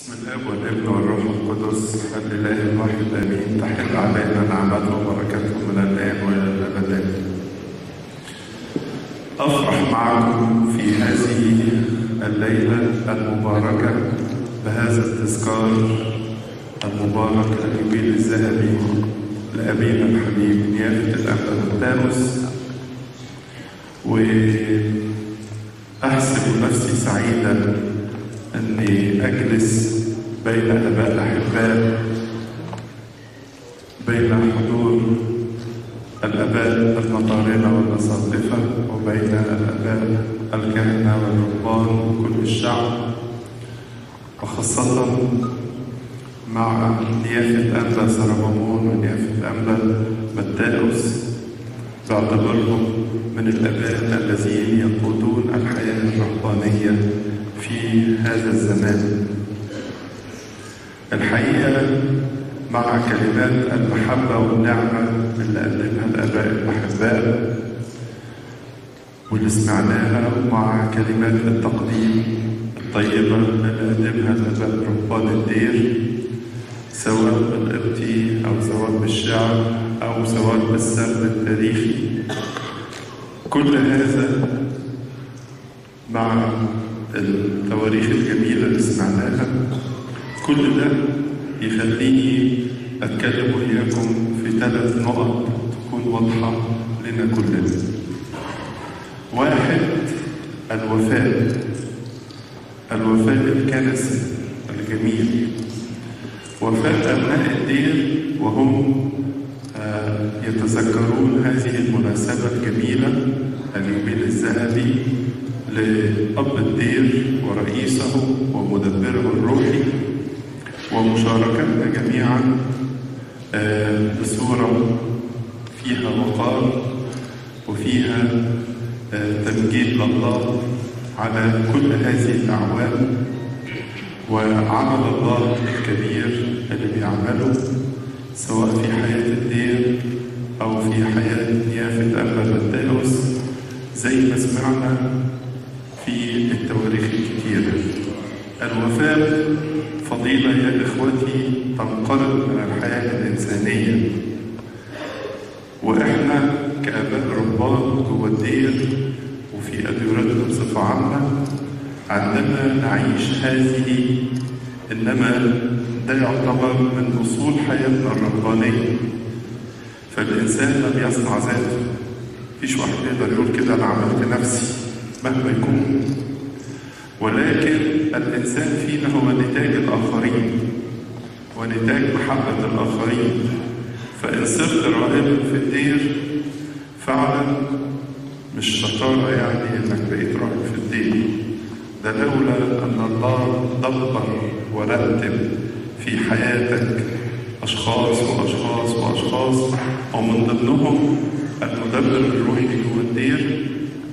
بسم الاب والابن والروح القدس الاله الواحد امين تحل علينا نعمته وبركاته من الان والى الابد افرح معكم في هذه الليله المباركه بهذا التذكار المبارك اليوبيل الذهبي لابينا الحبيب نيافه الانبا واحسب نفسي سعيدا اني اجلس بين اباء احباء بين حضور الاباء المطارنه والمصادفه وبين الاباء الكهنه والرهبان وكل الشعب وخاصه مع نيافه انبا سربمون ونيافه انبا متاوس باعتبارهم من الاباء الذين يقودون الحياه الرهبانيه في هذا الزمان الحقيقة مع كلمات المحبة والنعمة اللي قدمها الآباء الأحباء واللي سمعناها ومع كلمات التقديم الطيبة اللي قدمها الآباء رهبان الدير سواء بالقبطي أو سواء بالشعر أو سواء بالسرد التاريخي كل هذا مع التواريخ الجميلة اللي سمعناها كل ده يخليني أتكلم وإياكم في ثلاث نقط تكون واضحة لنا كلنا واحد الوفاء الوفاء الكنسي الجميل وفاء أبناء الدير وهم يتذكرون هذه المناسبة الجميلة اليوبيل الذهبي لأب الدير ورئيسه ومدبره الروحي ومشاركتنا جميعا بصورة فيها وقار وفيها تمجيد لله على كل هذه الأعوام وعمل الله الكبير اللي بيعمله سواء في حياة الدير أو في حياة نيافة أبا متاوس زي ما سمعنا في التواريخ الكتيرة الوفاء فضيلة يا إخوتي تنقرض من الحياة الإنسانية وإحنا كآباء ربان جوه الدير وفي أديرتنا بصفة عامة عندما نعيش هذه إنما ده يعتبر من أصول حياتنا الربانية فالإنسان ما بيصنع ذاته مفيش واحد يقدر يقول كده أنا عملت نفسي مهما يكون ولكن الإنسان فينا هو نتاج الآخرين ونتاج محبة الآخرين فإن صرت رائبا في الدير فعلا مش شطارة يعني إنك بقيت راهب في الدير ده لولا أن الله دبر ورتب في حياتك أشخاص وأشخاص وأشخاص ومن ضمنهم المدبر الروحي جوه الدير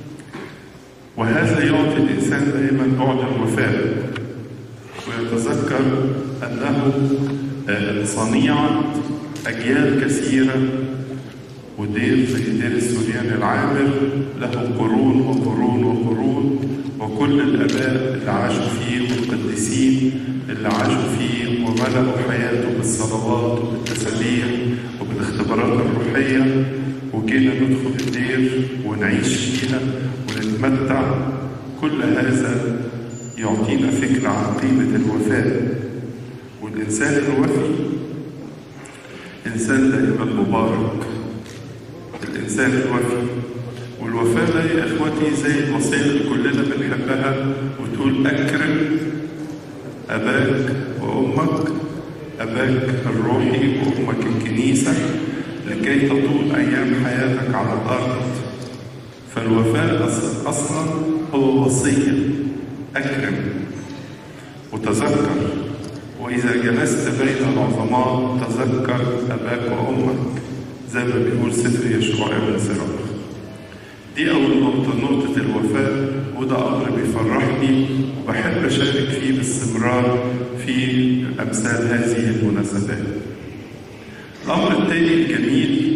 وهذا يعطي الإنسان دائما بعد الوفاء ويتذكر أنه صنيعة أجيال كثيرة ودير زي دير السوريان العامر له قرون وقرون وقرون وكل الآباء اللي عاشوا فيه والقديسين اللي عاشوا فيه وملأوا حياته بالصلوات وبالتسابيح وبالاختبارات الروحية وجينا ندخل الدير ونعيش فيها ونتمتع كل هذا يعطينا فكرة عن قيمة الوفاء والإنسان الوفي إنسان دائما مبارك الإنسان الوفي والوفاء ده يا إخوتي زي الوصية اللي كلنا بنحبها وتقول أكرم أباك وأمك أباك الروحي وأمك الكنيسة لكي تطول أيام حياتك على الأرض فالوفاء أصلا هو وصية أكرم وتذكر وإذا جلست بين العظماء تذكر أباك وأمك زي ما بيقول سفر يشوع ابن سراخ دي أول نقطة نقطة الوفاء وده أمر بيفرحني وبحب أشارك فيه باستمرار في أمثال هذه المناسبات الأمر الثاني الجميل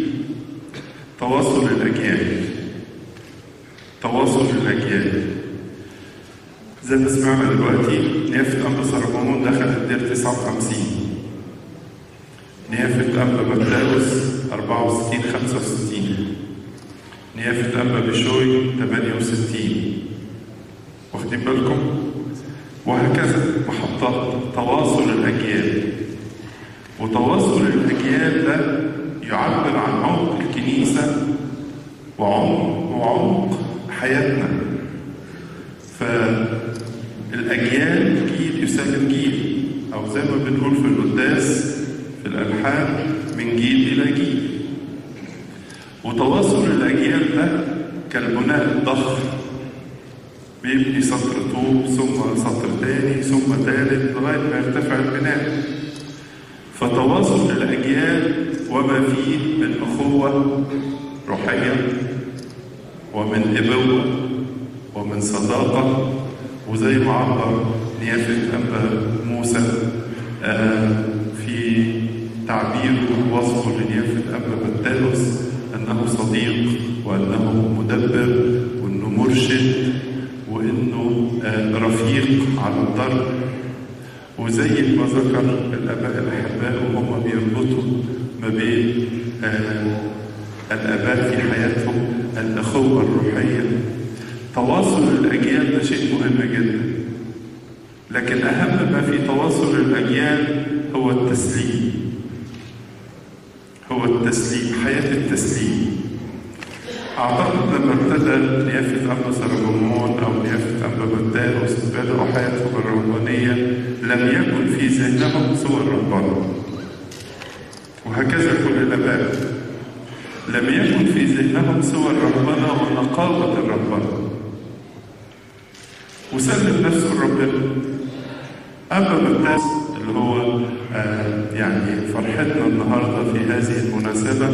تواصل الأجيال تواصل الأجيال زي ما سمعنا دلوقتي نيافة أنبا سربامون دخل الدير 59 نيافة أنبا متاوس 64 65 نيافة أنبا بشوي 68 واخدين بالكم؟ وهكذا محطات تواصل الأجيال وتواصل الأجيال ده يعبر عن عمق الكنيسة وعمق وعمق حياتنا فالأجيال جيل يسلم جيل أو زي ما بنقول في القداس في الألحان من جيل إلى جيل وتواصل الأجيال ده كالبناء الضخم بيبني سطر طوب ثم سطر تاني ثم تالت لغاية ما يرتفع البناء فتواصل الأجيال وما فيه من أخوة روحية ومن إبوة ومن صداقة وزي ما عبر نيافة أنبا موسى في تعبيره ووصفه لنيافة أنبا بطالوس أنه صديق وأنه مدبر وأنه مرشد وأنه رفيق على الضرب وزي ما ذكر الآباء الأحباء وهم بيربطوا ما بين الآباء في حياتهم الأخوة الروحية تواصل الأجيال ده شيء مهم جدا لكن أهم ما في تواصل الأجيال هو التسليم هو التسليم حياة التسليم أعتقد لما ابتدى نيافة أنبا سربمون أو نيافة أنبا بداوس بدأوا حياتهم الرهبانية لم يكن في ذهنهم سوى الرهبنة وهكذا كل الآباء لم يكن في ذهنهم سوى الرهبنة ونقاوة الرهبنة وسلم نفسه لربنا أما بالناس اللي هو آه يعني فرحتنا النهارده في هذه المناسبة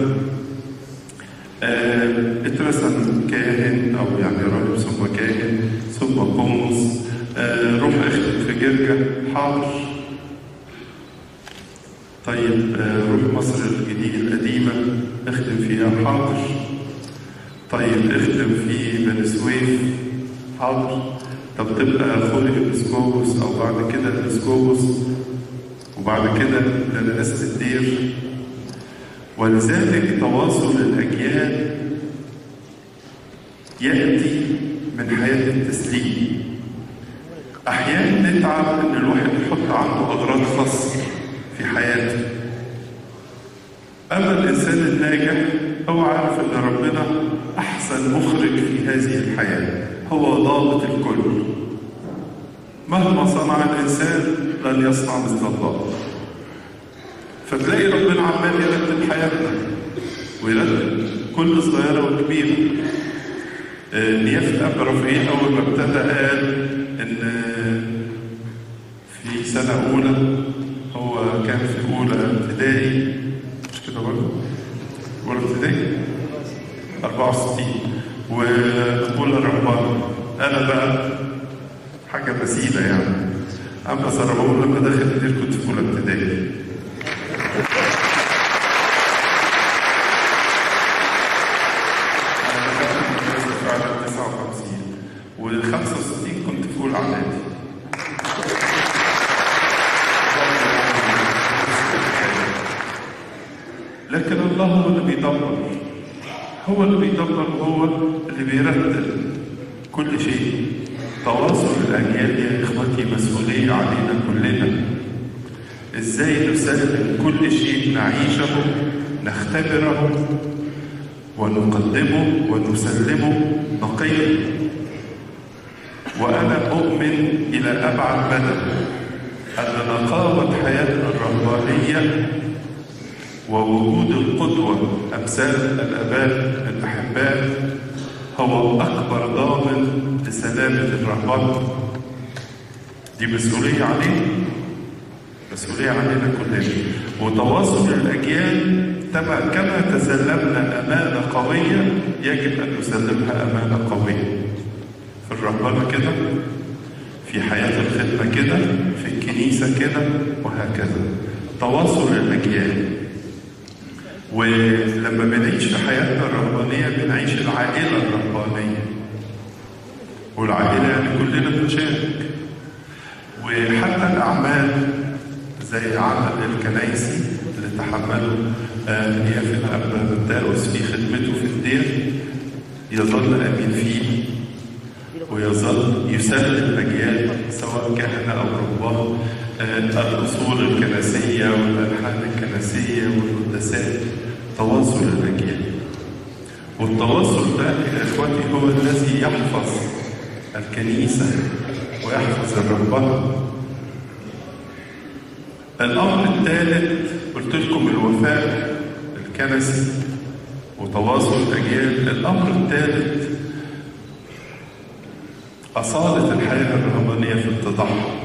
آه اترسم كاهن أو يعني راهب ثم كاهن ثم قمص آه روح اختم في جرجة حاضر طيب روح مصر الجديد القديمة اختم فيها حاضر طيب اختم في بني سويف حاضر طب تبقى خلق الاسكوبوس او بعد كده الاسكوبوس وبعد كده لرئاسة الدير ولذلك تواصل الأجيال يأتي من حياة التسليم أحيانا نتعب إن الواحد يحط عنده أغراض خاصة في حياته أما الإنسان الناجح هو عارف إن ربنا أحسن مخرج في هذه الحياة هو ضابط الكل مهما صنع الإنسان لن يصنع مثل الله فتلاقي ربنا عمال يرتب حياتنا ويرتب كل صغيرة وكبيرة نيافة أب رفعين أول ما ابتدى قال إن في سنة أولى هو كان في أولى ابتدائي مش كده برضه؟ أولى ابتدائي 64 وأولى رهبان أنا بقى حاجة بسيطة يعني أما سربون لما دخل الدير كنت في أولى ابتدائي وال 65 كنت في اولى اعدادي لكن الله هو اللي بيدبر هو اللي بيدبر وهو اللي بيرتب كل شيء تواصل الاجيال يا اخوتي مسؤوليه علينا كلنا ازاي نسلم كل شيء نعيشه نختبره ونقدمه ونسلمه نقيا وأنا أؤمن إلى أبعد مدى أن نقاوة حياتنا الرهبانية ووجود القدوة أمثال الآباء الأحباء هو أكبر ضامن لسلامة الرهبان دي مسؤولية علينا مسؤولية علينا كلنا وتواصل الأجيال كما تسلمنا أمانة قوية يجب أن نسلمها أمانة قوية في الرهبنة كده في حياة الخدمة كده في الكنيسة كده وهكذا تواصل الأجيال ولما بنعيش في حياتنا الرهبانية بنعيش العائلة الرهبانية والعائلة يعني كلنا بنشارك الأعمال زي عمل الكنايسي اللي تحمله آه، نيافة أبا متاوس في خدمته في الدير يظل أمين فيه ويظل يسلم أجيال سواء كهنة أو رهبان آه، الأصول الكنسية والألحان الكنسية والقداسات تواصل الأجيال والتواصل ده يا إخوتي هو الذي يحفظ الكنيسة ويحفظ الرهبنة الأمر الثالث قلت لكم الوفاء الكنسي وتواصل الأجيال الأمر الثالث أصالة الحياة الرهبانية في التضحى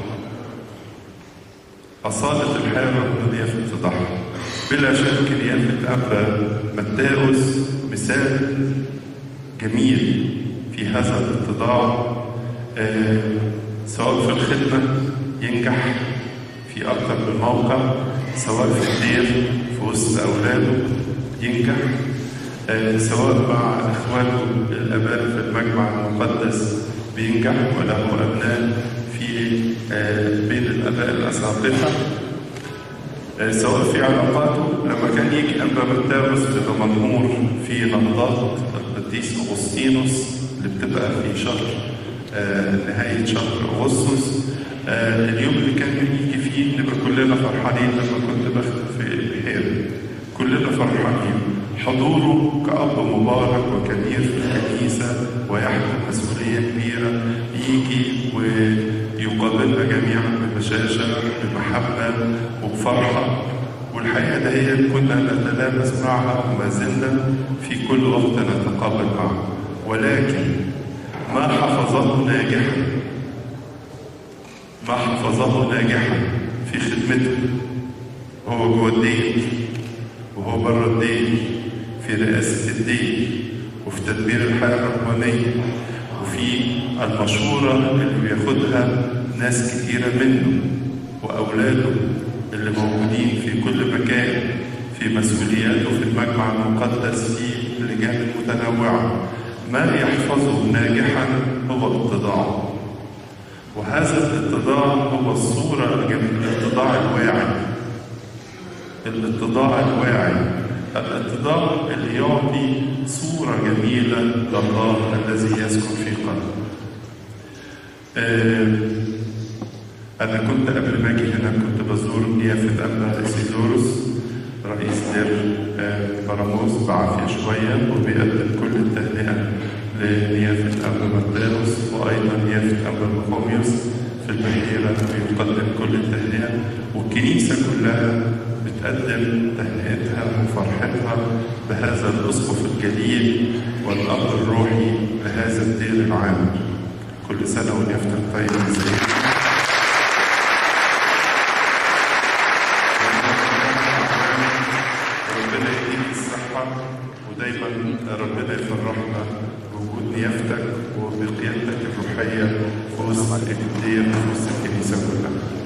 أصالة الحياة الرهبانية في التضحى بلا شك نيافة أبا متاوس مثال جميل في هذا الاتضاع آه، سواء في الخدمة ينجح في أكثر من موقع سواء في الدير في وسط أولاده ينجح آه، سواء مع إخوانه الآباء في المجمع المقدس بينجح وله أبناء في آه، بين الآباء الأساقفة آه، سواء في علاقاته لما كان يجي أنبا متاوس في دمنهور في نهضات القديس أغسطينوس اللي بتبقى في شهر آه، نهاية شهر أغسطس آه، اليوم اللي كان يجي فيه نبقى كلنا فرحانين لما كنت بخدم في البحيرة كلنا فرحانين حضوره كأب مبارك وكبير في الكنيسة ويحمل مسؤولية كبيرة يجي ويقابلنا جميعا ببشاشة بمحبة وبفرحة والحقيقة دهيت كنا نتلامس معها وما زلنا في كل وقت نتقابل معها ولكن ما حفظه ناجحا ما حفظه ناجحا في خدمته وهو جوه الدين وهو بره الدين في رئاسة الدين وفي تدبير الحياة الرهبانية وفي المشورة اللي بياخدها ناس كتيرة منه وأولاده اللي موجودين في كل مكان في مسؤولياته في المجمع المقدس في اللجان المتنوعة ما يحفظه ناجحا هو اتضاعه وهذا الاتضاع هو الصورة الجميلة الاتضاع الواعي الاتضاع الواعي الاتضاع اللي يعطي صورة جميلة لله الذي يسكن في قلبه آه، أنا كنت قبل ما أجي هنا كنت بزور نيافة أبا إسيزوروس رئيس دير آه، براموس بعافية شوية وبيقدم كل التهنئة لنيافة أبا مرداوس وأيضا نيافة أبا بخوميوس في البحيرة بيقدم كل التهنئة والكنيسة كلها بتقدم تهنئتها وفرحتها بهذا الأسقف الجليل والأب الروحي لهذا الدير العام كل سنة ونيافتك طيب ازاي ربنا يديك الصحة ودايما ربنا يفرحنا بوجود نيافتك وبقيادتك الروحية في وسط الدير في وسط الكنيسة كلها